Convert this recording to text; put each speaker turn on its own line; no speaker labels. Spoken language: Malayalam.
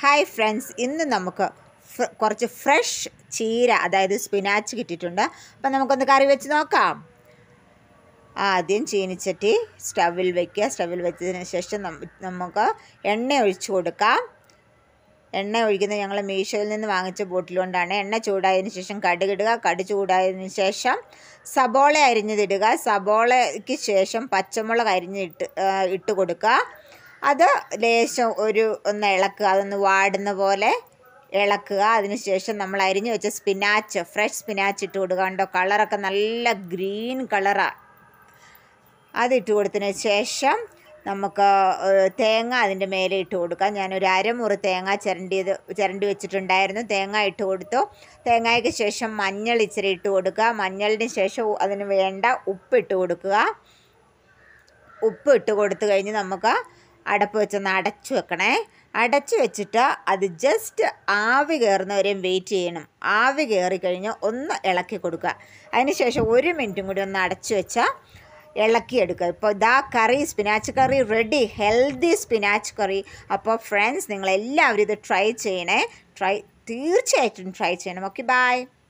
ഹായ് ഫ്രണ്ട്സ് ഇന്ന് നമുക്ക് ഫ്ര- കുറച്ച് ഫ്രഷ് ചീര അതായത് സ്പിനാച്ച് കിട്ടിയിട്ടുണ്ട് അപ്പം നമുക്കൊന്ന് കറി വെച്ച് നോക്കാം ആദ്യം ചീനിച്ചട്ടി സ്റ്റവിൽ വയ്ക്കുക സ്റ്റവിൽ വെച്ചതിന് ശേഷം നമ്മ- നമുക്ക് എണ്ണ ഒഴിച്ചു കൊടുക്കാം എണ്ണ ഒഴിക്കുന്നത് ഞങ്ങൾ മീഷോയിൽ നിന്ന് വാങ്ങിച്ച ബോട്ടിൽ കൊണ്ടാണ് എണ്ണ ചൂടായതിനു ശേഷം കടുകിടുക കടു ചൂടായതിനു ശേഷം സബോള അരിഞ്ഞതിടുക സബോളയ്ക്ക് ശേഷം പച്ചമുളക് അരിഞ്ഞിട്ട് ആ, ഇട്ട് കൊടുക്കുക അത് ലേശം ഒരു ഒന്ന് ഇളക്കുക അതൊന്ന് വാടുന്ന പോലെ ഇളക്കുക അതിനുശേഷം നമ്മൾ അരിഞ്ഞു വെച്ച സ്പിനാച്ച് ഫ്രഷ് സ്പിനാച്ച് ഇട്ട് കൊടുക്കുക കണ്ടോ കളറൊക്കെ നല്ല ഗ്രീൻ കളറാണ് അതിട്ട് കൊടുത്തതിന് ശേഷം നമുക്ക് ഏഹ്, തേങ്ങ അതിൻ്റെ മേലെ ഇട്ട് കൊടുക്കാം ഞാനൊരു അരമുറി തേങ്ങ ചിരണ്ടിയത് ചിരണ്ടി വെച്ചിട്ടുണ്ടായിരുന്നു തേങ്ങ ഇട്ട് കൊടുത്തു തേങ്ങയ്ക്ക് ശേഷം മഞ്ഞൾ ഇച്ചിരി ഇട്ട് കൊടുക്കുക മഞ്ഞളിന് ശേഷം ഉ- അതിന് വേണ്ട ഉപ്പ് ഇട്ട് കൊടുക്കുക ഉപ്പ് ഇട്ട് കൊടുത്തു കഴിഞ്ഞ് നമുക്ക് അടപ്പ് വെച്ചൊന്ന് അടച്ചു വെക്കണേ അടച്ചു വെച്ചിട്ട് അത് ജസ്റ്റ് ആവി കയറുന്നവരെയും വെയിറ്റ് ചെയ്യണം ആവി കയറി കഴിഞ്ഞ് ഒന്ന് ഇളക്കി കൊടുക്കുക അതിന് ശേഷം ഒരു മിനിറ്റും കൂടി ഒന്ന് അടച്ചു വെച്ചാൽ ഇളക്കിയെടുക്കുക ഇപ്പോൾ ഇതാ curry spinach curry ready healthy spinach curry അപ്പോൾ ഫ്രണ്ട്സ് നിങ്ങളെല്ലാവരും ഇത് ട്രൈ ചെയ്യണേ ട്രൈ തീർച്ചയായിട്ടും ട്രൈ ചെയ്യണം ഓക്കെ ബൈ